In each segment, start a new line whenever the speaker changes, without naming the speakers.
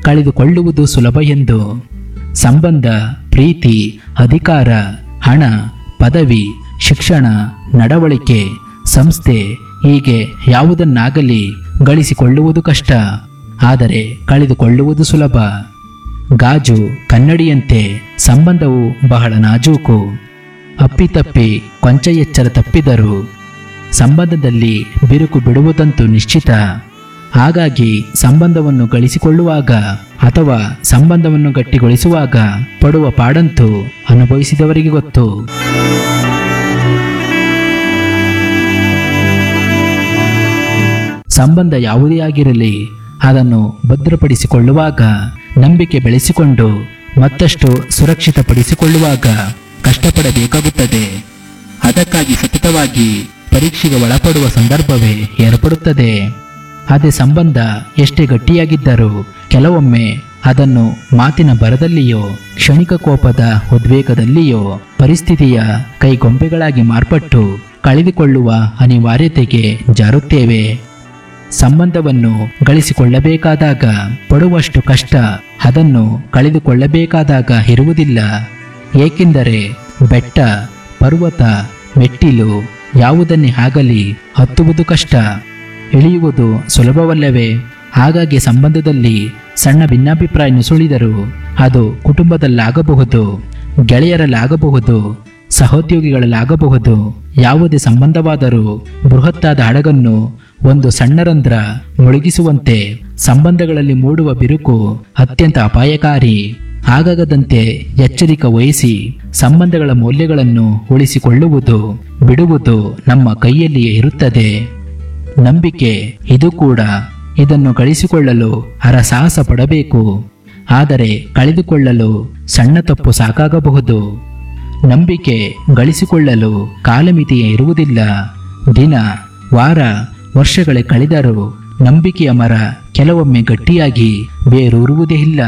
ಕಳೆದುಕೊಳ್ಳುವುದು ಸುಲಭ ಎಂದು ಸಂಬಂಧ ಪ್ರೀತಿ ಅಧಿಕಾರ ಹಣ ಪದವಿ ಶಿಕ್ಷಣ ನಡವಳಿಕೆ ಸಂಸ್ಥೆ ಹೀಗೆ ಯಾವುದನ್ನಾಗಲಿ ಗಳಿಸಿಕೊಳ್ಳುವುದು ಕಷ್ಟ ಆದರೆ ಕಳೆದುಕೊಳ್ಳುವುದು ಸುಲಭ ಗಾಜು ಕನ್ನಡಿಯಂತೆ ಸಂಬಂಧವು ಬಹಳ ನಾಜೂಕು ಅಪ್ಪಿತಪ್ಪಿ ಕೊಂಚ ಎಚ್ಚರ ತಪ್ಪಿದರು ಸಂಬಂಧದಲ್ಲಿ ಬಿರುಕು ಬಿಡುವುದಂತೂ ನಿಶ್ಚಿತ ಹಾಗಾಗಿ ಸಂಬಂಧವನ್ನು ಗಳಿಸಿಕೊಳ್ಳುವಾಗ ಅಥವಾ ಸಂಬಂಧವನ್ನು ಗಟ್ಟಿಗೊಳಿಸುವಾಗ ಪಡುವ ಪಾಡಂತೂ ಅನುಭವಿಸಿದವರಿಗೆ ಗೊತ್ತು ಸಂಬಂಧ ಯಾವುದೇ ಆಗಿರಲಿ ಅದನ್ನು ಭದ್ರಪಡಿಸಿಕೊಳ್ಳುವಾಗ ನಂಬಿಕೆ ಬೆಳೆಸಿಕೊಂಡು ಮತ್ತಷ್ಟು ಸುರಕ್ಷಿತಪಡಿಸಿಕೊಳ್ಳುವಾಗ ಕಷ್ಟಪಡಬೇಕಾಗುತ್ತದೆ ಅದಕ್ಕಾಗಿ ಸತತವಾಗಿ ಪರೀಕ್ಷೆಗೆ ಒಳಪಡುವ ಸಂದರ್ಭವೇ ಏರ್ಪಡುತ್ತದೆ ಅದೇ ಸಂಬಂಧ ಎಷ್ಟೇ ಗಟ್ಟಿಯಾಗಿದ್ದರೂ ಕೆಲವೊಮ್ಮೆ ಅದನ್ನು ಮಾತಿನ ಬರದಲ್ಲಿಯೋ ಕ್ಷಣಿಕ ಕೋಪದ ಉದ್ವೇಗದಲ್ಲಿಯೋ ಪರಿಸ್ಥಿತಿಯ ಕೈಗೊಂಬೆಗಳಾಗಿ ಮಾರ್ಪಟ್ಟು ಕಳೆದುಕೊಳ್ಳುವ ಅನಿವಾರ್ಯತೆಗೆ ಜಾರುತ್ತೇವೆ ಸಂಬಂಧವನ್ನು ಗಳಿಸಿಕೊಳ್ಳಬೇಕಾದಾಗ ಪಡುವಷ್ಟು ಕಷ್ಟ ಅದನ್ನು ಕಳೆದುಕೊಳ್ಳಬೇಕಾದಾಗ ಇರುವುದಿಲ್ಲ ಏಕೆಂದರೆ ಬೆಟ್ಟ ಪರ್ವತ ಮೆಟ್ಟಿಲು ಯಾವುದನ್ನೇ ಆಗಲಿ ಹತ್ತುವುದು ಕಷ್ಟ ಇಳಿಯುವುದು ಸುಲಭವಲ್ಲವೇ ಹಾಗಾಗಿ ಸಂಬಂಧದಲ್ಲಿ ಸಣ್ಣ ಭಿನ್ನಾಭಿಪ್ರಾಯ ನುಸುಳಿದರೂ ಅದು ಕುಟುಂಬದಲ್ಲಾಗಬಹುದು ಗೆಳೆಯರಲ್ಲಾಗಬಹುದು ಸಹೋದ್ಯೋಗಿಗಳಲ್ಲಾಗಬಹುದು ಯಾವುದೇ ಸಂಬಂಧವಾದರೂ ಬೃಹತ್ತಾದ ಹಡಗನ್ನು ಒಂದು ಸಣ್ಣ ರಂಧ್ರ ಮುಳುಗಿಸುವಂತೆ ಸಂಬಂಧಗಳಲ್ಲಿ ಮೂಡುವ ಬಿರುಕು ಅತ್ಯಂತ ಅಪಾಯಕಾರಿ ಹಾಗಾಗದಂತೆ ಎಚ್ಚರಿಕೆ ವಹಿಸಿ ಸಂಬಂಧಗಳ ಮೌಲ್ಯಗಳನ್ನು ಉಳಿಸಿಕೊಳ್ಳುವುದು ಬಿಡುವುದು ನಮ್ಮ ಕೈಯಲ್ಲಿಯೇ ಇರುತ್ತದೆ ನಂಬಿಕೆ ಇದು ಕೂಡ ಇದನ್ನು ಗಳಿಸಿಕೊಳ್ಳಲು ಹರಸಾಹಸ ಪಡಬೇಕು ಆದರೆ ಕಳೆದುಕೊಳ್ಳಲು ಸಣ್ಣ ತಪ್ಪು ಸಾಕಾಗಬಹುದು ನಂಬಿಕೆ ಗಳಿಸಿಕೊಳ್ಳಲು ಕಾಲಮಿತಿಯೇ ಇರುವುದಿಲ್ಲ ದಿನ ವಾರ ವರ್ಷಗಳೇ ಕಳೆದರೂ ನಂಬಿಕೆಯ ಮರ ಕೆಲವೊಮ್ಮೆ ಗಟ್ಟಿಯಾಗಿ ಬೇರೂರುವುದೇ ಇಲ್ಲ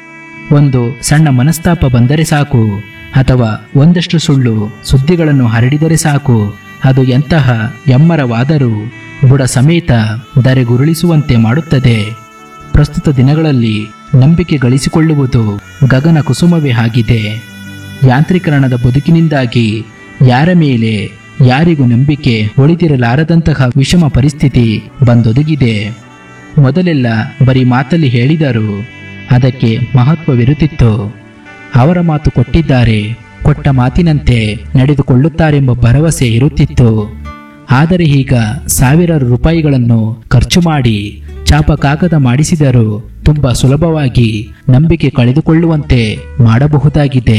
ಒಂದು ಸಣ್ಣ ಮನಸ್ತಾಪ ಬಂದರೆ ಸಾಕು ಅಥವಾ ಒಂದಷ್ಟು ಸುಳ್ಳು ಸುದ್ದಿಗಳನ್ನು ಹರಡಿದರೆ ಸಾಕು ಅದು ಎಂತಹ ಎಮ್ಮರವಾದರೂ ಬುಡ ಸಮೇತ ಧರೆಗುರುಳಿಸುವಂತೆ ಮಾಡುತ್ತದೆ ಪ್ರಸ್ತುತ ದಿನಗಳಲ್ಲಿ ನಂಬಿಕೆ ಗಳಿಸಿಕೊಳ್ಳುವುದು ಗಗನ ಕುಸುಮವೇ ಆಗಿದೆ ಯಾಂತ್ರೀಕರಣದ ಬದುಕಿನಿಂದಾಗಿ ಯಾರ ಮೇಲೆ ಯಾರಿಗೂ ನಂಬಿಕೆ ಉಳಿದಿರಲಾರದಂತಹ ವಿಷಮ ಪರಿಸ್ಥಿತಿ ಬಂದೊದಗಿದೆ ಮೊದಲೆಲ್ಲ ಬರೀ ಮಾತಲ್ಲಿ ಹೇಳಿದರು ಅದಕ್ಕೆ ಮಹತ್ವವಿರುತ್ತಿತ್ತು ಅವರ ಮಾತು ಕೊಟ್ಟಿದ್ದಾರೆ ಕೊಟ್ಟ ಮಾತಿನಂತೆ ನಡೆದುಕೊಳ್ಳುತ್ತಾರೆಂಬ ಭರವಸೆ ಇರುತ್ತಿತ್ತು ಆದರೆ ಈಗ ಸಾವಿರಾರು ರೂಪಾಯಿಗಳನ್ನು ಖರ್ಚು ಮಾಡಿ ಚಾಪ ಕಾಗದ ಮಾಡಿಸಿದರೂ ತುಂಬಾ ಸುಲಭವಾಗಿ ನಂಬಿಕೆ ಕಳೆದುಕೊಳ್ಳುವಂತೆ ಮಾಡಬಹುದಾಗಿದೆ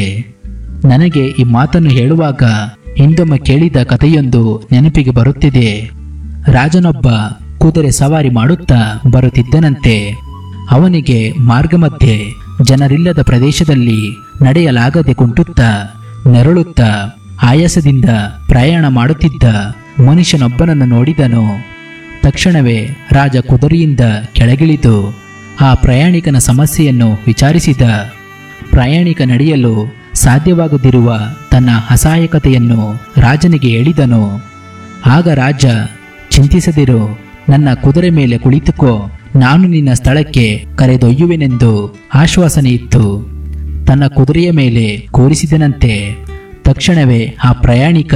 ನನಗೆ ಈ ಮಾತನ್ನು ಹೇಳುವಾಗ ಹಿಂದೊಮ್ಮೆ ಕೇಳಿದ ಕಥೆಯೊಂದು ನೆನಪಿಗೆ ಬರುತ್ತಿದೆ ರಾಜನೊಬ್ಬ ಕುದುರೆ ಸವಾರಿ ಮಾಡುತ್ತಾ ಬರುತ್ತಿದ್ದನಂತೆ ಅವನಿಗೆ ಮಾರ್ಗ ಮಧ್ಯೆ ಜನರಿಲ್ಲದ ಪ್ರದೇಶದಲ್ಲಿ ನಡೆಯಲಾಗದೆ ಕುಂಟುತ್ತಾ ನೆರಳುತ್ತಾ ಆಯಾಸದಿಂದ ಪ್ರಯಾಣ ಮಾಡುತ್ತಿದ್ದ ಮನುಷ್ಯನೊಬ್ಬನನ್ನು ನೋಡಿದನು ತಕ್ಷಣವೇ ರಾಜ ಕುದುರೆಯಿಂದ ಕೆಳಗಿಳಿದು ಆ ಪ್ರಯಾಣಿಕನ ಸಮಸ್ಯೆಯನ್ನು ವಿಚಾರಿಸಿದ ಪ್ರಯಾಣಿಕ ನಡೆಯಲು ಸಾಧ್ಯವಾಗದಿರುವ ತನ್ನ ಅಸಹಾಯಕತೆಯನ್ನು ರಾಜನಿಗೆ ಹೇಳಿದನು ಆಗ ರಾಜ ಚಿಂತಿಸದಿರು ನನ್ನ ಕುದುರೆ ಮೇಲೆ ಕುಳಿತುಕೋ ನಾನು ನಿನ್ನ ಸ್ಥಳಕ್ಕೆ ಕರೆದೊಯ್ಯುವೆನೆಂದು ಆಶ್ವಾಸನೆ ಇತ್ತು ತನ್ನ ಕುದುರೆಯ ಮೇಲೆ ಕೂರಿಸಿದನಂತೆ ತಕ್ಷಣವೇ ಆ ಪ್ರಯಾಣಿಕ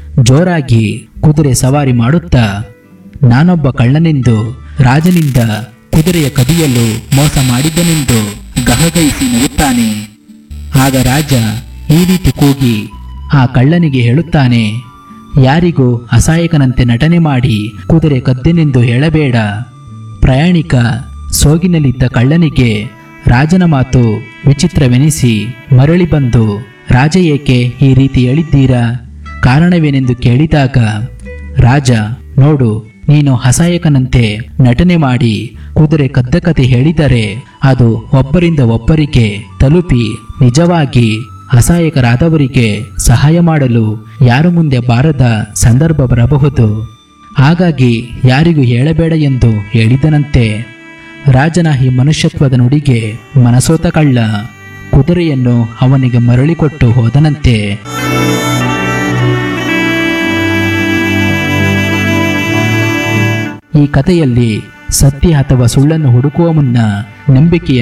ಜೋರಾಗಿ ಕುದುರೆ ಸವಾರಿ ಮಾಡುತ್ತಾ ನಾನೊಬ್ಬ ಕಳ್ಳನೆಂದು ರಾಜನಿಂದ ಕುದುರೆಯ ಕದಿಯಲು ಮೋಸ ಮಾಡಿದ್ದನೆಂದು ಗಹಗಹಿಸಿ ನಗುತ್ತಾನೆ ಆಗ ರಾಜ ಈ ರೀತಿ ಕೂಗಿ ಆ ಕಳ್ಳನಿಗೆ ಹೇಳುತ್ತಾನೆ ಯಾರಿಗೂ ಅಸಹಾಯಕನಂತೆ ನಟನೆ ಮಾಡಿ ಕುದುರೆ ಕದ್ದೆನೆಂದು ಹೇಳಬೇಡ ಪ್ರಯಾಣಿಕ ಸೋಗಿನಲ್ಲಿದ್ದ ಕಳ್ಳನಿಗೆ ರಾಜನ ಮಾತು ವಿಚಿತ್ರವೆನಿಸಿ ಮರಳಿ ಬಂದು ರಾಜ ಏಕೆ ಈ ರೀತಿ ಹೇಳಿದ್ದೀರಾ ಕಾರಣವೇನೆಂದು ಕೇಳಿದಾಗ ರಾಜ ನೋಡು ನೀನು ಅಸಹಾಯಕನಂತೆ ನಟನೆ ಮಾಡಿ ಕುದುರೆ ಕದ್ದ ಕತೆ ಹೇಳಿದರೆ ಅದು ಒಬ್ಬರಿಂದ ಒಬ್ಬರಿಗೆ ತಲುಪಿ ನಿಜವಾಗಿ ಅಸಹಾಯಕರಾದವರಿಗೆ ಸಹಾಯ ಮಾಡಲು ಯಾರು ಮುಂದೆ ಬಾರದ ಸಂದರ್ಭ ಬರಬಹುದು ಹಾಗಾಗಿ ಯಾರಿಗೂ ಹೇಳಬೇಡ ಎಂದು ಹೇಳಿದನಂತೆ ರಾಜನ ಈ ಮನುಷ್ಯತ್ವದ ನುಡಿಗೆ ಮನಸೋತ ಕಳ್ಳ ಕುದುರೆಯನ್ನು ಅವನಿಗೆ ಮರಳಿಕೊಟ್ಟು ಹೋದನಂತೆ ಈ ಕಥೆಯಲ್ಲಿ ಸತ್ಯ ಅಥವಾ ಸುಳ್ಳನ್ನು ಹುಡುಕುವ ಮುನ್ನ ನಂಬಿಕೆಯ